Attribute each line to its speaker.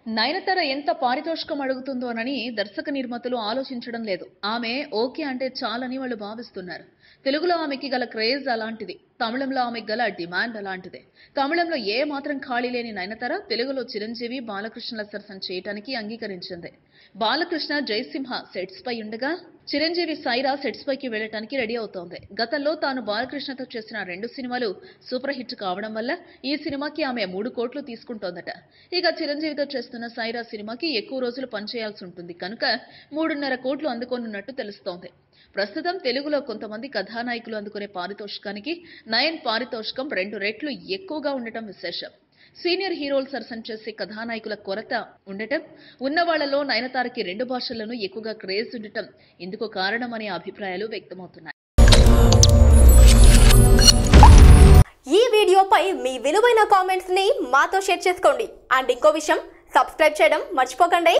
Speaker 1: నయనతార ఎంత పారితోషికం అడుగుతుందోనని దర్శక నిర్మాతలు ఆలోచించడం లేదు ఆమె ఓకే అంటే చాలని వాళ్ళు భావిస్తున్నారు తెలుగులో ఆమెకి గల క్రేజ్ అలాంటిది తమిళంలో ఆమెకి గల డిమాండ్ అలాంటిదే తమిళంలో ఏ మాత్రం ఖాళీ లేని నయనతార తెలుగులో చిరంజీవి బాలకృష్ణల సరసన చేయటానికి అంగీకరించింది బాలకృష్ణ జయసింహ సెట్స్ పై ఉండగా చిరంజీవి సైరా సెట్స్ పైకి వెళ్ళటానికి రెడీ అవుతోంది గతంలో తాను బాలకృష్ణతో చేసిన రెండు సినిమాలు సూపర్ హిట్ కావడం వల్ల ఈ సినిమాకి ఆమె మూడు కోట్లు తీసుకుంటోందట ఇక చిరంజీవితో చేస్తున్న సైరా సినిమాకి ఎక్కువ రోజులు పనిచేయాల్సి ఉంటుంది కనుక మూడున్నర కోట్లు అందుకోనున్నట్టు తెలుస్తోంది ప్రస్తుతం తెలుగులో కొంతమంది కథానాయకులు అందుకునే పారితోషికానికి నయన్ పారితోషికం రెండు రెట్లు ఎక్కువగా ఉండటం విశేషం సీనియర్ హీరోలు సరసన చేసే కథానాయకుల కొరత ఉండటం ఉన్న వాళ్లలో నయనతారకి రెండు భాషల్లోనూ ఎక్కువగా క్రేజ్ ఉండటం ఇందుకు కారణమనే అభిప్రాయాలు వ్యక్తమవుతున్నాయి
Speaker 2: ఈ వీడియోపై మీ విలువైన కామెంట్స్ ని మాతో షేర్ చేసుకోండి అండ్ ఇంకో విషయం సబ్స్క్రైబ్ చేయడం మర్చిపోకండి